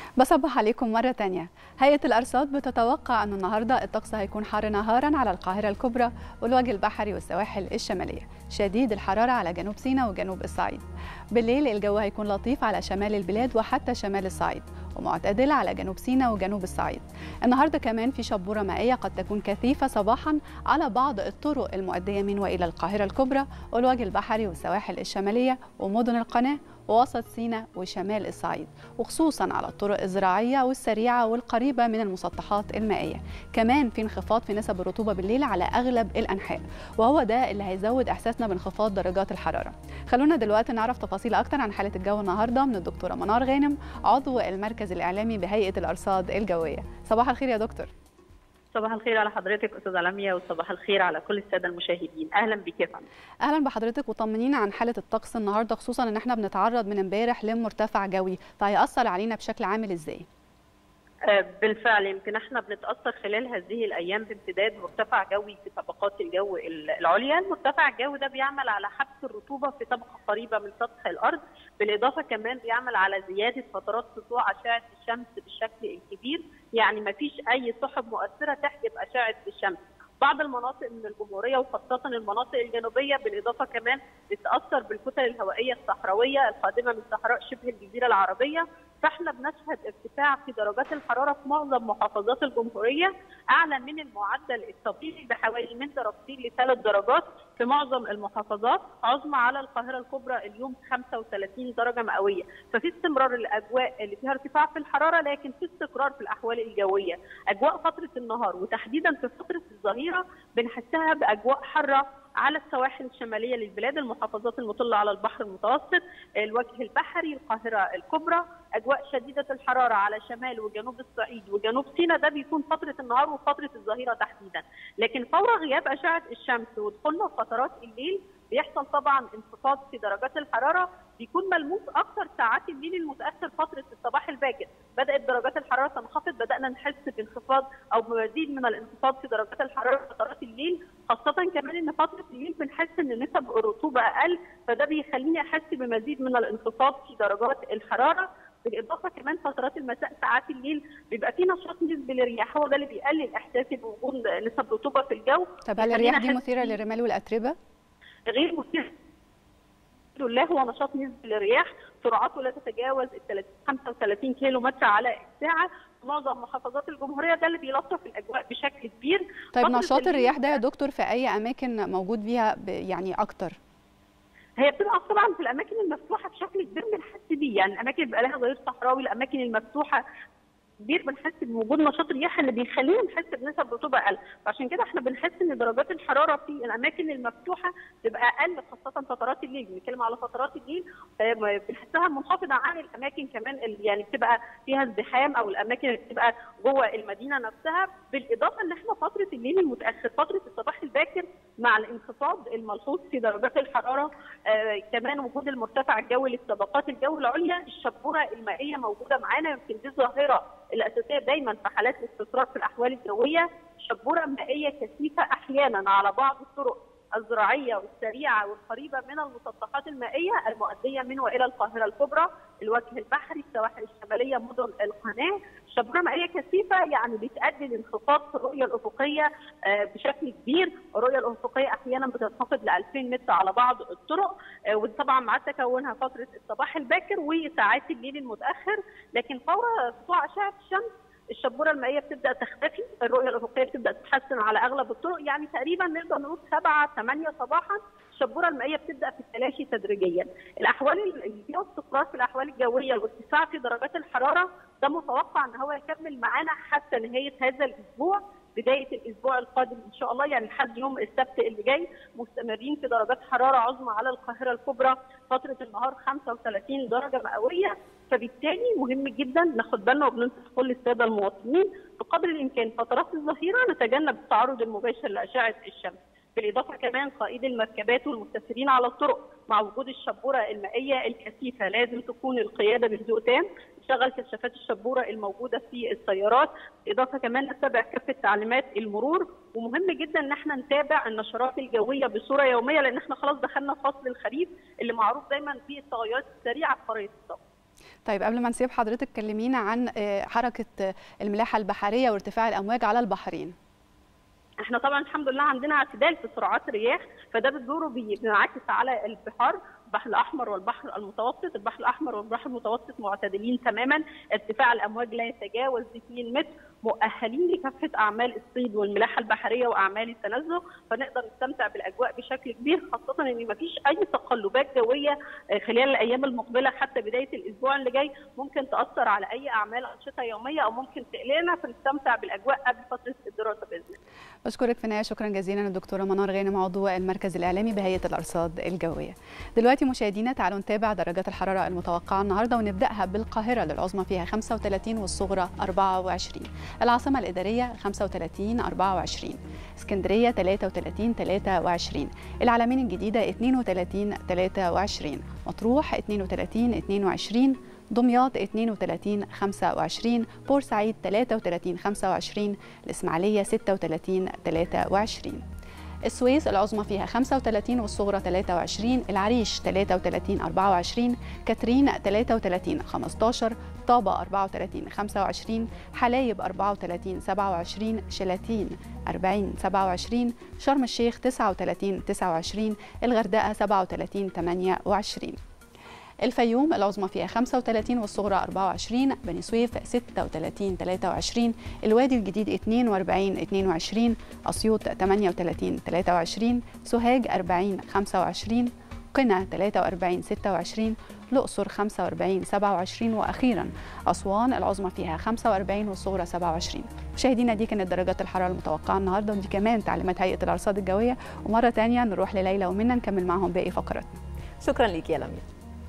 بصبح عليكم مرة تانية هيئة الأرصاد بتتوقع أن النهاردة الطقس هيكون حار نهارا على القاهرة الكبرى والوجه البحري والسواحل الشمالية شديد الحرارة على جنوب سيناء وجنوب الصعيد بالليل الجو هيكون لطيف على شمال البلاد وحتى شمال الصعيد ومعتدل على جنوب سيناء وجنوب الصعيد النهاردة كمان في شبورة مائية قد تكون كثيفة صباحا على بعض الطرق المؤدية من وإلى القاهرة الكبرى والوجه البحري والسواحل الشمالية ومدن القناة ووسط سيناء وشمال الصعيد وخصوصا على الطرق الزراعية والسريعة والقريبة من المسطحات المائية كمان في انخفاض في نسب الرطوبة بالليل على أغلب الأنحاء وهو ده اللي هيزود إحساسنا بانخفاض درجات الحرارة خلونا دلوقتي نعرف تفاصيل أكتر عن حالة الجو النهاردة من الدكتورة منار غانم عضو المركز الإعلامي بهيئة الأرصاد الجوية صباح الخير يا دكتور صباح الخير على حضرتك استاذه لميا وصباح الخير على كل الساده المشاهدين اهلا بك يا فندم اهلا بحضرتك وطمنينا عن حاله الطقس النهارده خصوصا ان احنا بنتعرض من امبارح لمرتفع جوي فهيأثر علينا بشكل عامل ازاي بالفعل يمكن احنا بنتاثر خلال هذه الايام بامتداد مرتفع جوي في طبقات الجو العليا، المرتفع الجوي ده بيعمل على حبس الرطوبه في طبقه قريبه من سطح الارض، بالاضافه كمان بيعمل على زياده فترات سطوع اشعه الشمس بالشكل الكبير، يعني ما فيش اي سحب مؤثره تحجب اشعه الشمس. بعض المناطق من الجمهوريه وخاصه المناطق الجنوبيه بالاضافه كمان بتتاثر بالكتل الهوائيه الصحراويه القادمه من صحراء شبه الجزيره العربيه فاحنا بنشهد ارتفاع في درجات الحراره في معظم محافظات الجمهوريه اعلى من المعدل الطبيعي بحوالي من درجتين لثلاث درجات في معظم المحافظات عظمى على القاهره الكبرى اليوم 35 درجه مئويه ففي استمرار الاجواء اللي فيها ارتفاع في الحراره لكن في استقرار في الاحوال الجويه اجواء فتره النهار وتحديدا في فتره الظهيره بنحسها باجواء حاره على السواحل الشماليه للبلاد المحافظات المطله على البحر المتوسط الوجه البحري القاهره الكبرى اجواء شديده الحراره على شمال وجنوب الصعيد وجنوب سيناء ده بيكون فتره النهار وفتره الظهيره تحديدا لكن فور غياب اشعه الشمس ودخولنا في فترات الليل بيحصل طبعا انخفاض في درجات الحراره بيكون ملموس اكثر ساعات الليل المتاخر فتره الصباح الباكر بدات درجات الحراره تنخفض بدانا نحس بانخفاض او بمزيد من الانخفاض في درجات الحراره فترات الليل خاصه كمان ان فتره الليل بنحس ان نسب الرطوبه اقل فده بيخليني احس بمزيد من الانخفاض في درجات الحراره بالاضافه كمان فترات المساء ساعات الليل بيبقى في نشاط نسبي للرياح هو ده اللي بيقلل احساسي بوجود نسب رطوبه في الجو طب هل الرياح دي مثيره للرمال والاتربه؟ غير مثير الحمد لله هو نشاط نسبي للرياح سرعته لا تتجاوز ال 35 كيلو متر على الساعه في معظم محافظات الجمهوريه ده اللي بيلطف الاجواء بشكل كبير طيب نشاط الرياح ده يا دكتور في اي اماكن موجود فيها يعني اكتر؟ هي بتبقى طبعا في الاماكن المفتوحه بشكل كبير بنحس بيه يعني الاماكن اللي بيبقى لها ظهير صحراوي الاماكن المفتوحه كبير بنحس بوجود نشاط رياح اللي بيخلينا نحس بنسب رطوبه اقل فعشان كده احنا بنحس ان درجات الحراره في الاماكن المفتوحه تبقى اقل خاصه فترات الليل بنتكلم على فترات الليل بنحسها منخفضه عن الاماكن كمان اللي يعني بتبقى فيها ازدحام او الاماكن اللي بتبقى جوه المدينه نفسها بالاضافه ان احنا فتره الليل المتاخر فتره الصباح الباكر مع الانخفاض الملحوظ في درجات الحراره آه كمان وجود المرتفع الجوي للطبقات الجو العليا الشبوره المائيه موجوده معانا يمكن دي ظاهره الاساسيه دايما في حالات الاستقرار في الاحوال الجويه شبوره مائيه كثيفه احيانا على بعض الطرق الزراعيه والسريعه والقريبه من المسطحات المائيه المؤديه من والى القاهره الكبرى، الوجه البحري، السواحل الشماليه، مدن القناه، شبوره مائيه كثيفه يعني بتؤدي لانخفاض في الرؤيه الافقيه بشكل كبير، الرؤيه الافقيه احيانا بتنخفض ل 2000 متر على بعض الطرق وطبعا مع تكونها فتره الصباح الباكر وساعات الليل المتاخر، لكن فور سطوع اشعه الشمس الشبوره المائيه بتبدا تختفي، الرؤيه الافقيه بتبدا تتحسن على اغلب الطرق، يعني تقريبا نقدر نقول 7 8 صباحا الشبوره المائيه بتبدا في التلاشي تدريجيا. الاحوال اللي فيها استقرار في الاحوال الجويه وارتفاع في درجات الحراره ده متوقع ان هو يكمل معانا حتى نهايه هذا الاسبوع بدايه الاسبوع القادم ان شاء الله يعني لحد يوم السبت اللي جاي مستمرين في درجات حراره عظمى على القاهره الكبرى فتره النهار 35 درجه مئويه فبالتالي مهم جدا ناخد بالنا وبننصح كل الساده المواطنين بقدر الامكان فترات الظهيره نتجنب التعرض المباشر لاشعه الشمس. بالاضافه كمان قائدي المركبات والمسافرين على الطرق مع وجود الشبوره المائيه الكثيفه لازم تكون القياده بهدوء تام نشغل كشافات الشبوره الموجوده في السيارات بالاضافه كمان نتبع كافه تعليمات المرور ومهم جدا ان احنا نتابع النشرات الجويه بصوره يوميه لان احنا خلاص دخلنا فصل الخريف اللي معروف دايما فيه التغيرات السريعه في خرائط الطقس طيب قبل ما نسيب حضرتك كلمينا عن حركه الملاحه البحريه وارتفاع الامواج على البحرين احنا طبعا الحمد لله عندنا اعتدال في سرعات الرياح فده بدوره بينعكس على البحار البحر الاحمر والبحر المتوسط البحر الاحمر والبحر المتوسط معتدلين تماما ارتفاع الامواج لا يتجاوز 2 متر مؤهلين لكافه اعمال الصيد والملاحه البحريه واعمال التنزه فنقدر نستمتع بالاجواء بشكل كبير خاصه ان ما فيش اي تقلبات جويه خلال الايام المقبله حتى بدايه الاسبوع اللي جاي ممكن تاثر على اي اعمال انشطه يوميه او ممكن تقلقنا فنستمتع بالاجواء قبل فتره الدراسه باذن الله. بشكرك في النهايه شكرا جزيلا الدكتوره منار غانم عضو المركز الاعلامي بهيئه الارصاد الجويه. دلوقتي مشاهدينا تعالوا نتابع درجات الحراره المتوقعه النهارده ونبداها بالقاهره للعظمى فيها 35 والصغرى 24. العاصمة الإدارية 35 24 اسكندرية 33 23 العلمين الجديدة 32 23 مطروح 32 22 دمياط 32 25 بورسعيد 33 25 الإسماعيلية 36 23 السويس العظمى فيها 35 والصغرى 23 العريش 33 24 كاترين 33 15 طابة 34 25 حلايب 34 27 شلاتين 40 27 شرم الشيخ 39 29 الغردقة 37 28 الفيوم العظمى فيها 35 والصغرى 24 بني سويف 36 23 الوادي الجديد 42 22 أسيوط 38 23 سوهاج 40 25 قنا 43 26 الأقصر 45 27 وأخيرا أسوان العظمى فيها 45 والصغرى 27 مشاهدينا دي كانت درجات الحرارة المتوقعة النهاردة ودي كمان تعليمات هيئة الأرصاد الجوية ومرة تانية نروح لليلى ومنا نكمل معهم باقي فقراتنا شكرا ليك يا لميا